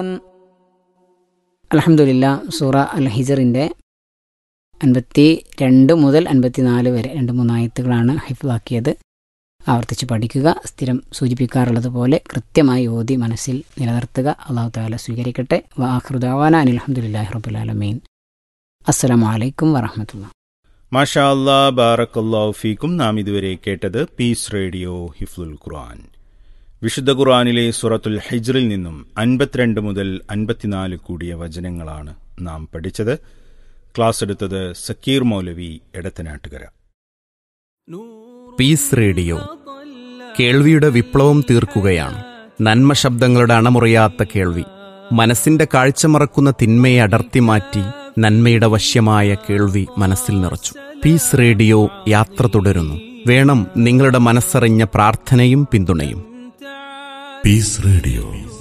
يعملون الحمد لله സൂറ അൽ ഹിജറിൻ്റെ അൻപത്തി രണ്ട് മുതൽ അൻപത്തിനാല് വരെ രണ്ട് മൂന്നായത്തുകളാണ് ഹിഫാക്കിയത് ആവർത്തിച്ച് പഠിക്കുക സ്ഥിരം സൂചിപ്പിക്കാറുള്ളത് പോലെ കൃത്യമായി ഓതി മനസ്സിൽ നിലനിർത്തുക അള്ളാഹു താല സ്വീകരിക്കട്ടെ വാഹൃദാവാന അനിൽ അഹമ്മദില്ലാഹി റബുലാലമീൻ അസ്സലാമു അലൈക്കും വറഹമത്തുള്ള മാഷാ അല്ലാ ബാറക്കല്ലാഹു ഫീക്കും നാം ഇതുവരെ കേട്ടത് പീസ് റേഡിയോ ഹിഫ്ലുൽ ഖുർആൻ വിശുദ്ധ ഖുർആനിലെ സൂറത്തുൽ ഹിജ്റിൽ നിന്നും അൻപത്തിരണ്ട് മുതൽ അൻപത്തിനാല് കൂടിയ വചനങ്ങളാണ് നാം പഠിച്ചത് ക്ലാസ് എടുത്തത് സക്കീർ മൗലവി എടത്തനാട്ടുകര പീസ് റേഡിയോ കേൾവിയുടെ വിപ്ലവം തീർക്കുകയാണ് നന്മ ശബ്ദങ്ങളുടെ അണമുറിയാത്ത കേൾവി മനസ്സിന്റെ കാഴ്ച മറക്കുന്ന തിന്മയെ അടർത്തി മാറ്റി നന്മയുടെ വശ്യമായ കേൾവി മനസ്സിൽ നിറച്ചു പീസ് റേഡിയോ യാത്ര തുടരുന്നു വേണം നിങ്ങളുടെ മനസ്സറിഞ്ഞ പ്രാർത്ഥനയും പിന്തുണയും പീസ് റേഡിയോ